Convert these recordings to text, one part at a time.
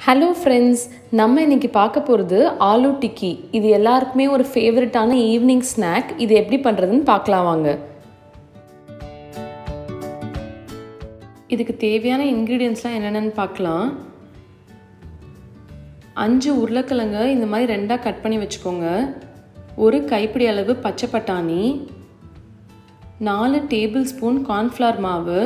Hello friends நம்ம இன்னைக்கு பார்க்க போகிறது ஆலு டிக்கி இது எல்லாருக்குமே ஒரு ஃபேவரட்டான ஈவினிங் ஸ்நாக் இது எப்படி பண்ணுறதுன்னு பார்க்கலாம் வாங்க இதுக்கு தேவையான இன்க்ரீடியன்ஸ்லாம் என்னென்னு பார்க்கலாம் அஞ்சு உருளைக்கிழங்க இந்த மாதிரி ரெண்டாக கட் பண்ணி வச்சுக்கோங்க ஒரு கைப்பிடி அளவு பச்சை பட்டாணி நாலு டேபிள் ஸ்பூன் கார்ன்ஃப்ளவர் மாவு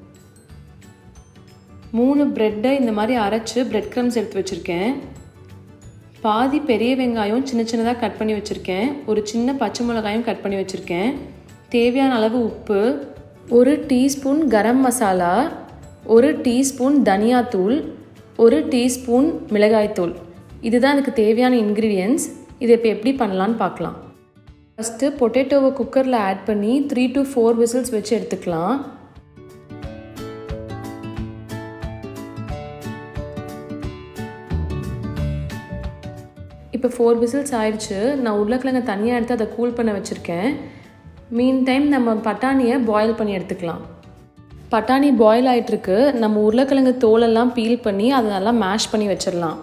மூணு ப்ரெட்டை இந்த மாதிரி அரைச்சி பிரெட் க்ரம்ஸ் எடுத்து வச்சுருக்கேன் பாதி பெரிய வெங்காயம் சின்ன சின்னதாக கட் பண்ணி வச்சுருக்கேன் ஒரு சின்ன பச்சை மிளகாயும் கட் பண்ணி வச்சுருக்கேன் தேவையான அளவு உப்பு ஒரு டீஸ்பூன் கரம் மசாலா ஒரு டீஸ்பூன் தனியாத்தூள் ஒரு டீஸ்பூன் மிளகாய்த்தூள் இதுதான் எனக்கு தேவையான இன்க்ரீடியன்ஸ் இதை இப்போ எப்படி பண்ணலான்னு பார்க்கலாம் ஃபஸ்ட்டு பொட்டேட்டோவை குக்கரில் ஆட் பண்ணி த்ரீ டு ஃபோர் விசில்ஸ் வச்சு எடுத்துக்கலாம் இப்போ ஃபோர் விசில்ஸ் ஆயிடுச்சு நான் உருளைக்கிழங்க தனியாக எடுத்து அதை கூல் பண்ண வச்சுருக்கேன் மீன் டைம் நம்ம பட்டாணியை பாயில் பண்ணி எடுத்துக்கலாம் பட்டாணி பாயில் ஆகிட்டுருக்கு நம்ம உருளைக்கிழங்கு தோலெல்லாம் பீல் பண்ணி அதை நல்லா மேஷ் பண்ணி வச்சிடலாம்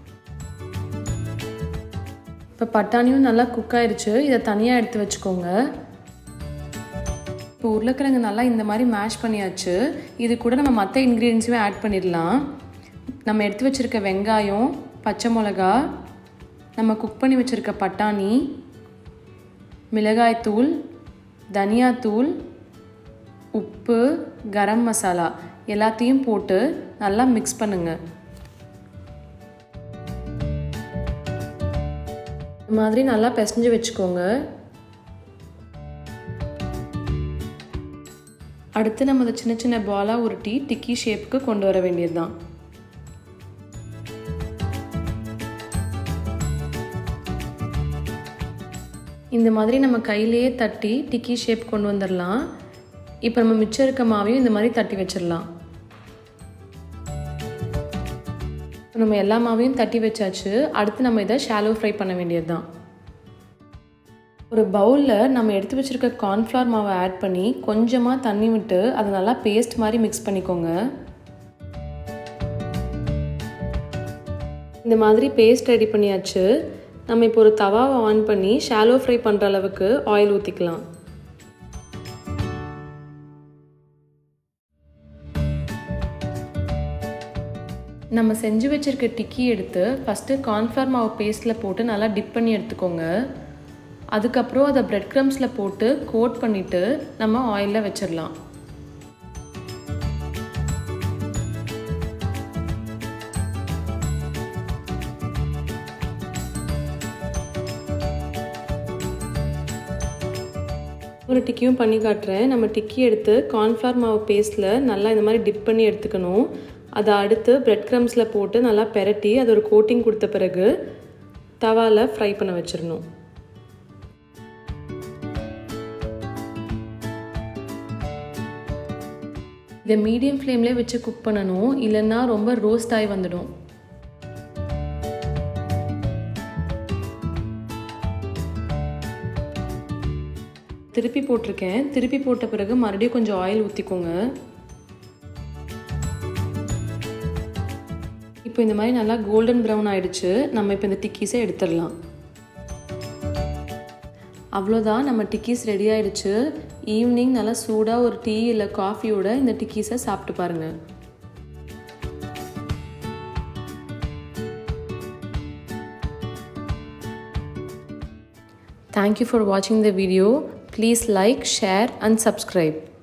இப்போ பட்டாணியும் நல்லா குக் ஆயிடுச்சு இதை தனியாக எடுத்து வச்சுக்கோங்க இப்போ உருளைக்கிழங்கு நல்லா இந்த மாதிரி மேஷ் பண்ணியாச்சு இது கூட நம்ம மற்ற இன்க்ரீடியன்ஸுமே ஆட் பண்ணிடலாம் நம்ம எடுத்து வச்சுருக்க வெங்காயம் பச்சை மிளகா நம்ம குக் பண்ணி வச்சுருக்க பட்டாணி மிளகாய்த்தூள் தனியாத்தூள் உப்பு கரம் மசாலா எல்லாத்தையும் போட்டு நல்லா மிக்ஸ் பண்ணுங்கள் இந்த மாதிரி நல்லா பிசைஞ்சு வச்சுக்கோங்க அடுத்து நம்ம அதை சின்ன சின்ன பாலாக உருட்டி டிக்கி ஷேப்புக்கு கொண்டு வர வேண்டியது தான் இந்த மாதிரி நம்ம கையிலேயே தட்டி டிக்கி ஷேப் கொண்டு வந்துடலாம் இப்போ நம்ம மிச்சம் இருக்க மாவையும் இந்த மாதிரி தட்டி வச்சிடலாம் நம்ம எல்லா மாவையும் தட்டி வச்சாச்சு அடுத்து நம்ம இதை ஷாலோ ஃப்ரை பண்ண வேண்டியது தான் ஒரு பவுலில் நம்ம எடுத்து வச்சுருக்க கார்ன்ஃப்ளவர் மாவை ஆட் பண்ணி கொஞ்சமாக தண்ணி விட்டு அதை நல்லா பேஸ்ட் மாதிரி மிக்ஸ் பண்ணிக்கோங்க இந்த மாதிரி பேஸ்ட் ரெடி பண்ணியாச்சு நம்ம இப்போ ஒரு தவாவை ஆன் பண்ணி ஷாலோ ஃப்ரை பண்ணுற அளவுக்கு ஆயில் ஊற்றிக்கலாம் நம்ம செஞ்சு வச்சுருக்க டிக்கி எடுத்து ஃபஸ்ட்டு கார்ன்ஃப்ளவர் மாவு பேஸ்ட்டில் போட்டு நல்லா டிப் பண்ணி எடுத்துக்கோங்க அதுக்கப்புறம் அதை ப்ரெட் க்ரம்ஸில் போட்டு கோட் பண்ணிவிட்டு நம்ம ஆயிலில் வச்சிடலாம் ஒரு டிக்கியும் பண்ணி காட்டுறேன் நம்ம டிக்கி எடுத்து கார்ன்ஃப்ளவர் மாவு பேஸ்ட்டில் நல்லா இந்த மாதிரி டிப் பண்ணி எடுத்துக்கணும் அதை அடுத்து ப்ரெட் க்ரம்ஸில் போட்டு நல்லா பெரட்டி அது ஒரு கோட்டிங் கொடுத்த பிறகு தவாவில் ஃப்ரை பண்ண வச்சிடணும் இதை மீடியம் ஃப்ளேம்லேயே வச்சு குக் பண்ணணும் இல்லைன்னா ரொம்ப ரோஸ்ட் ஆகி வந்துடும் திருப்பி போட்டிருக்கேன் திருப்பி போட்ட பிறகு மறுபடியும் கொஞ்சம் ஆயில் ஊற்றிக்கோங்க இப்போ இந்த மாதிரி நல்லா கோல்டன் ப்ரௌன் ஆயிடுச்சு நம்ம இப்போ இந்த டிக்கீஸை எடுத்துடலாம் அவ்வளோதான் நம்ம டிக்கீஸ் ரெடி ஆயிடுச்சு ஈவினிங் நல்லா சூடாக ஒரு டீ இல்லை காஃபியோட இந்த டிக்கீஸை சாப்பிட்டு பாருங்கள் Thank you for watching the video. Please like, share and subscribe.